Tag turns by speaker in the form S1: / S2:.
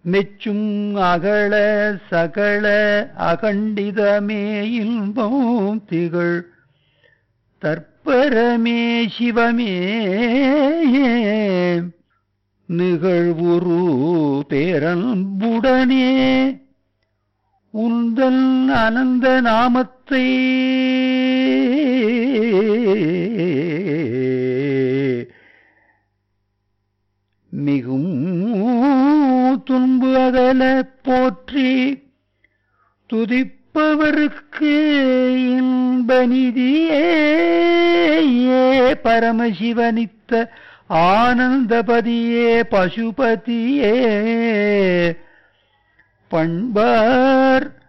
S1: மெச்சும் அகல சகல அகண்டிதமே இன்பம் திகழ் தற்பரமே சிவமே நிகழ்வுரு பேரன்புடனே உந்தல் அனந்த நாமத்தை மிகும் துன்பு அகல போற்றி துதிப்பவருக்கு இன்பநிதியே பரமசிவனித்த ஆனந்தபதியே பசுபதியே பண்பார்